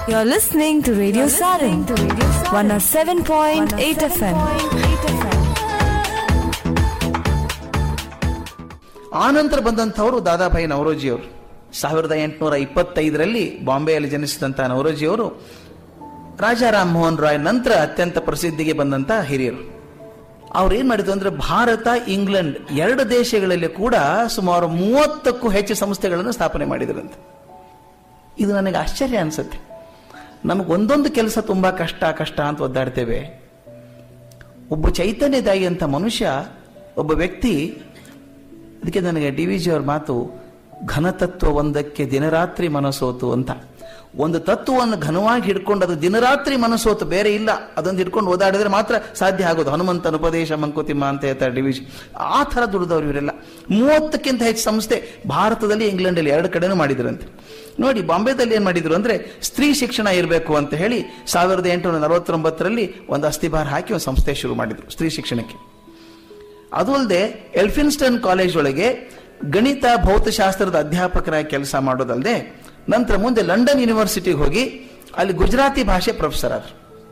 You're listening to Radio Sarin, 107.8 FM. ಆನಂತರ ಬಂದಂಥವರು ದಾದಾಭಾಯಿ ನವರೋಜಿಯವರು ಸಾವಿರದ ಎಂಟುನೂರ ಇಪ್ಪತ್ತೈದರಲ್ಲಿ ಬಾಂಬೆಯಲ್ಲಿ ಜನಿಸಿದಂಥ ನವರೋಜಿಯವರು ರಾಜಾ ರಾಮ್ ಮೋಹನ್ ರಾಯ್ ನಂತರ ಅತ್ಯಂತ ಪ್ರಸಿದ್ಧಿಗೆ ಬಂದಂಥ ಹಿರಿಯರು ಅವ್ರು ಏನ್ ಮಾಡಿದ್ರು ಅಂದ್ರೆ ಭಾರತ ಇಂಗ್ಲೆಂಡ್ ಎರಡು ದೇಶಗಳಲ್ಲಿ ಕೂಡ ಸುಮಾರು ಮೂವತ್ತಕ್ಕೂ ಹೆಚ್ಚು ಸಂಸ್ಥೆಗಳನ್ನು ಸ್ಥಾಪನೆ ಮಾಡಿದ್ರಂತೆ ಇದು ನನಗೆ ಆಶ್ಚರ್ಯ ಅನ್ಸುತ್ತೆ ನಮಗೆ ಒಂದೊಂದು ಕೆಲಸ ತುಂಬಾ ಕಷ್ಟ ಕಷ್ಟ ಅಂತ ಒದ್ದಾಡ್ತೇವೆ ಒಬ್ಬ ಚೈತನ್ಯದಾಯಿ ಅಂತ ಮನುಷ್ಯ ಒಬ್ಬ ವ್ಯಕ್ತಿ ಅದಕ್ಕೆ ನನಗೆ ಡಿ ವಿ ಜಿ ಅವ್ರ ಮಾತು ಘನತತ್ವ ಒಂದಕ್ಕೆ ದಿನರಾತ್ರಿ ಮನಸೋತು ಅಂತ ಒಂದು ತತ್ವವನ್ನು ಘನವಾಗಿ ಹಿಡ್ಕೊಂಡು ಅದು ದಿನರಾತ್ರಿ ಮನಸೋತು ಬೇರೆ ಇಲ್ಲ ಅದೊಂದು ಹಿಡ್ಕೊಂಡು ಓದಾಡಿದ್ರೆ ಮಾತ್ರ ಸಾಧ್ಯ ಆಗೋದು ಹನುಮಂತನ ಉಪದೇಶ ಮಂಕುತಿಮ್ಮ ಅಂತ ಹೇಳ್ತಾರೆ ಡಿ ವಿ ಜಿ ಆ ಥರ ದುಡಿದವರು ಇವರೆಲ್ಲ ಮೂವತ್ತಕ್ಕಿಂತ ಹೆಚ್ಚು ಸಂಸ್ಥೆ ಭಾರತದಲ್ಲಿ ಇಂಗ್ಲೆಂಡಲ್ಲಿ ಎರಡು ಕಡೆನೂ ಮಾಡಿದ್ರಂತೆ ನೋಡಿ ಬಾಂಬೆದಲ್ಲಿ ಏನ್ ಮಾಡಿದ್ರು ಅಂದ್ರೆ ಸ್ತ್ರೀ ಶಿಕ್ಷಣ ಇರಬೇಕು ಅಂತ ಹೇಳಿ ಸಾವಿರದ ಎಂಟುನೂರ ನಲವತ್ತೊಂಬತ್ತರಲ್ಲಿ ಒಂದು ಅಸ್ಥಿಭಾರ ಹಾಕಿ ಒಂದು ಸಂಸ್ಥೆ ಶುರು ಮಾಡಿದ್ರು ಸ್ತ್ರೀ ಶಿಕ್ಷಣಕ್ಕೆ ಅದು ಅಲ್ಲದೆ ಎಲ್ಫಿನ್ಸ್ಟನ್ ಕಾಲೇಜ್ ಒಳಗೆ ಗಣಿತ ಭೌತಶಾಸ್ತ್ರದ ಅಧ್ಯಾಪಕರಾಗಿ ಕೆಲಸ ಮಾಡೋದಲ್ಲದೆ ನಂತರ ಮುಂದೆ ಲಂಡನ್ ಯೂನಿವರ್ಸಿಟಿಗೆ ಹೋಗಿ ಅಲ್ಲಿ ಗುಜರಾತಿ ಭಾಷೆ ಪ್ರೊಫೆಸರ್ ಆದ್ರು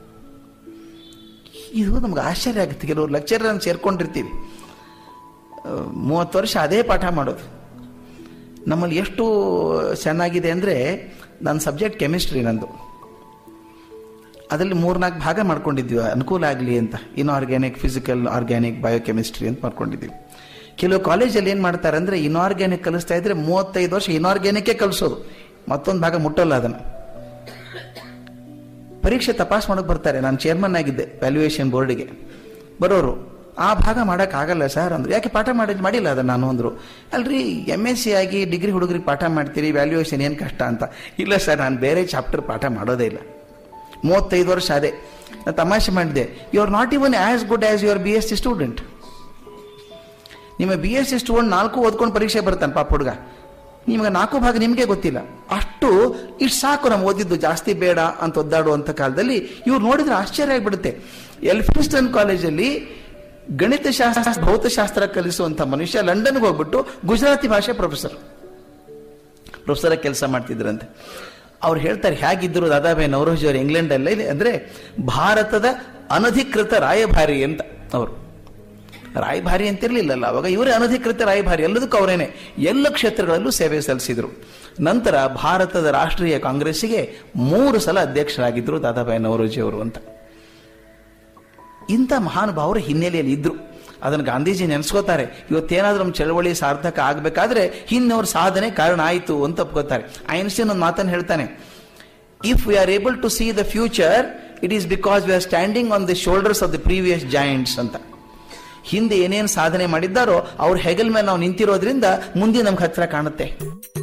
ಇದು ನಮ್ಗೆ ಆಶ್ಚರ್ಯ ಆಗುತ್ತೆ ಕೆಲವರು ಲೆಕ್ಚರರ್ ಸೇರ್ಕೊಂಡಿರ್ತೀವಿ ಮೂವತ್ತು ವರ್ಷ ಅದೇ ಪಾಠ ಮಾಡೋದು ನಮ್ಮಲ್ಲಿ ಎಷ್ಟು ಚೆನ್ನಾಗಿದೆ ಅಂದರೆ ನನ್ನ ಸಬ್ಜೆಕ್ಟ್ ಕೆಮಿಸ್ಟ್ರಿ ನಂದು ಅದರಲ್ಲಿ ಮೂರ್ನಾಲ್ಕು ಭಾಗ ಮಾಡ್ಕೊಂಡಿದ್ವಿ ಅನುಕೂಲ ಆಗಲಿ ಅಂತ ಇನ್ಆರ್ಗ್ಯಾನಿಕ್ ಫಿಸಿಕಲ್ ಆರ್ಗ್ಯಾನಿಕ್ ಬಯೋಕೆಮಿಸ್ಟ್ರಿ ಅಂತ ಮಾಡ್ಕೊಂಡಿದ್ದೀವಿ ಕೆಲವು ಕಾಲೇಜಲ್ಲಿ ಏನು ಮಾಡ್ತಾರೆ ಅಂದರೆ ಇನ್ಆರ್ಗ್ಯಾನಿಕ್ ಕಲಿಸ್ತಾ ಇದ್ರೆ ಮೂವತ್ತೈದು ವರ್ಷ ಇನ್ಆರ್ಗ್ಯಾನಿಕ್ಕೇ ಕಲಿಸೋದು ಮತ್ತೊಂದು ಭಾಗ ಮುಟ್ಟಲ್ಲ ಅದನ್ನು ಪರೀಕ್ಷೆ ತಪಾಸ್ ಮಾಡಕ್ ಬರ್ತಾರೆ ನಾನು ಚೇರ್ಮನ್ ಆಗಿದ್ದೆ ವ್ಯಾಲ್ಯೂಯೇಷನ್ ಬೋರ್ಡಿಗೆ ಬರೋರು ಆ ಭಾಗ ಮಾಡಕ್ ಆಗಲ್ಲ ಸರ್ ಅಂದ್ರು ಯಾಕೆ ಪಾಠ ಮಾಡಿ ಮಾಡಿಲ್ಲ ಅದನ್ನ ನಾನು ಅಂದ್ರು ಅಲ್ರಿ ಎಮ್ ಎಸ್ ಸಿ ಆಗಿ ಡಿಗ್ರಿ ಹುಡುಗರಿಗೆ ಪಾಠ ಮಾಡ್ತೀರಿ ವ್ಯಾಲ್ಯೂಯೇಷನ್ ಏನು ಕಷ್ಟ ಅಂತ ಇಲ್ಲ ಸರ್ ನಾನು ಬೇರೆ ಚಾಪ್ಟರ್ ಪಾಠ ಮಾಡೋದೇ ಇಲ್ಲ ಮೂವತ್ತೈದು ವರ್ಷ ಅದೇ ನಾನು ತಮಾಷೆ ಮಾಡಿದೆ you are not even as good as your B S C student ನಿಮ್ಮ ಬಿ ಎಸ್ ಸಿ ಸ್ಟೂಡೆಂಟ್ ನಾಲ್ಕು ಓದ್ಕೊಂಡು ಪರೀಕ್ಷೆ ಬರ್ತಾನೆ ಪಾಪ ಹುಡುಗ ನಿಮಗೆ ನಾಲ್ಕು ಭಾಗ ನಿಮಗೆ ಗೊತ್ತಿಲ್ಲ ಅಷ್ಟು ಇಷ್ಟು ಸಾಕು ನಾವು ಓದಿದ್ದು ಜಾಸ್ತಿ ಬೇಡ ಅಂತ ಒದ್ದಾಡುವಂಥ ಕಾಲದಲ್ಲಿ ಇವ್ರು ನೋಡಿದ್ರೆ ಆಶ್ಚರ್ಯ ಆಗಿಬಿಡುತ್ತೆ ಎಲ್ಫಿನ್ಸ್ಟನ್ ಕಾಲೇಜಲ್ಲಿ ಗಣಿತಶಾಸ್ತ್ರ ಭೌತಶಾಸ್ತ್ರ ಕಲಿಸುವಂಥ ಮನುಷ್ಯ ಲಂಡನ್ಗೆ ಹೋಗ್ಬಿಟ್ಟು ಗುಜರಾತಿ ಭಾಷೆ ಪ್ರೊಫೆಸರ್ ಪ್ರೊಫೆಸರ್ ಕೆಲಸ ಮಾಡ್ತಿದ್ರಂತೆ ಅವ್ರು ಹೇಳ್ತಾರೆ ಹೇಗಿದ್ರು ದಾದಾಬಾಯಿ ನವರೋಜಿ ಅವರು ಇಂಗ್ಲೆಂಡಲ್ಲೇ ಅಂದ್ರೆ ಭಾರತದ ಅನಧಿಕೃತ ರಾಯಭಾರಿ ಅಂತ ಅವರು ರಾಯಭಾರಿ ಅಂತಿರ್ಲಿಲ್ಲಲ್ಲ ಅವಾಗ ಇವರೇ ಅನಧಿಕೃತ ರಾಯಭಾರಿ ಎಲ್ಲದಕ್ಕೂ ಅವರೇನೆ ಎಲ್ಲ ಕ್ಷೇತ್ರಗಳಲ್ಲೂ ಸೇವೆ ಸಲ್ಲಿಸಿದ್ರು ನಂತರ ಭಾರತದ ರಾಷ್ಟ್ರೀಯ ಕಾಂಗ್ರೆಸ್ಸಿಗೆ ಮೂರು ಸಲ ಅಧ್ಯಕ್ಷರಾಗಿದ್ರು ದಾದಾಬಾಯಿ ನವರೋಜಿ ಅವರು ಅಂತ ಇಂಥ ಮಹಾನುಭಾವರು ಹಿನ್ನೆಲೆಯಲ್ಲಿ ಇದ್ರು ಅದನ್ನು ಗಾಂಧೀಜಿ ನೆನೆಸ್ಕೋತಾರೆ ಇವತ್ತೇನಾದ್ರೂ ನಮ್ಮ ಚಳವಳಿ ಸಾರ್ಥಕ ಆಗಬೇಕಾದ್ರೆ ಹಿಂದವ್ರ ಸಾಧನೆ ಕಾರಣ ಆಯಿತು ಅಂತ ಒಪ್ಕೋತಾರೆ ಐನ್ಸ್ಟೈನ್ ಒಂದು ಮಾತನ್ನು ಹೇಳ್ತಾನೆ if we are able to see the future it is because we are standing on the shoulders of the previous giants ಅಂತ ಹಿಂದೆ ಏನೇನು ಸಾಧನೆ ಮಾಡಿದ್ದಾರೋ ಅವ್ರ ಹೆಗಲ್ ಮೇಲೆ ನಾವು ನಿಂತಿರೋದ್ರಿಂದ ಮುಂದೆ ನಮ್ಗೆ ಹತ್ರ ಕಾಣುತ್ತೆ